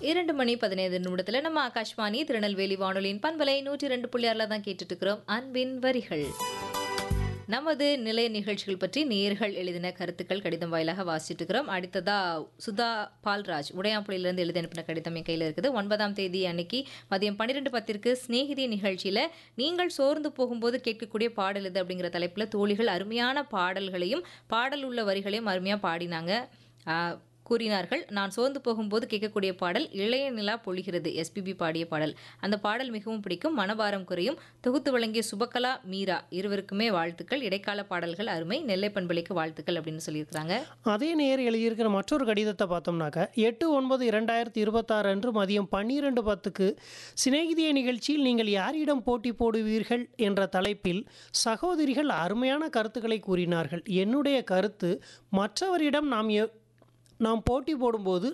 இரண்டு மணி பதினைந்து நிமிடத்துல நம்ம ஆகாஷ்வாணி திருநெல்வேலி வானொலியின் பண்பலை நூற்றி ரெண்டு புள்ளியாரில் தான் கேட்டுட்டு இருக்கிறோம் அன்பின் வரிகள் நமது நிலைய நிகழ்ச்சிகள் பற்றி நேர்கள் எழுதின கருத்துக்கள் கடிதம் வாயிலாக வாசிச்சுட்டு இருக்கிறோம் அடுத்ததா சுதா பால்ராஜ் உடையாம்புலியிலிருந்து எழுதி அனுப்பின கடிதம் என் கையில் இருக்குது ஒன்பதாம் தேதி அன்னைக்கு மதியம் பன்னிரெண்டு பத்திற்கு சிநேகிதி நிகழ்ச்சியில் நீங்கள் சோர்ந்து போகும்போது கேட்கக்கூடிய பாடல் இது அப்படிங்கிற தலைப்பில் தோழிகள் அருமையான பாடல்களையும் பாடல் உள்ள வரிகளையும் அருமையாக பாடினாங்க ஆஹ், கூறினார்கள் நான் சோர்ந்து போகும்போது கேட்கக்கூடிய பாடல் இளைய நிலா பொழிகிறது எஸ்பிபி பாடிய பாடல் அந்த பாடல் மிகவும் பிடிக்கும் மனபாரம் குறையும் தொகுத்து வழங்கிய சுபகலா மீரா இருவருக்குமே வாழ்த்துக்கள் இடைக்கால பாடல்கள் அருமை நெல்லை பண்பலைக்கு வாழ்த்துக்கள் அப்படின்னு சொல்லியிருக்கிறாங்க அதே நேர் எழுதியிருக்கிற மற்றொரு கடிதத்தை பார்த்தோம்னாக்க எட்டு ஒன்பது இரண்டாயிரத்தி இருபத்தாறு அன்று மதியம் பன்னிரெண்டு பத்துக்கு சிநேகிதிய நிகழ்ச்சியில் நீங்கள் யாரிடம் போட்டி போடுவீர்கள் என்ற தலைப்பில் சகோதரிகள் அருமையான கருத்துக்களை கூறினார்கள் என்னுடைய கருத்து மற்றவரிடம் நாம் எ- நாம் போட்டி போடும்போது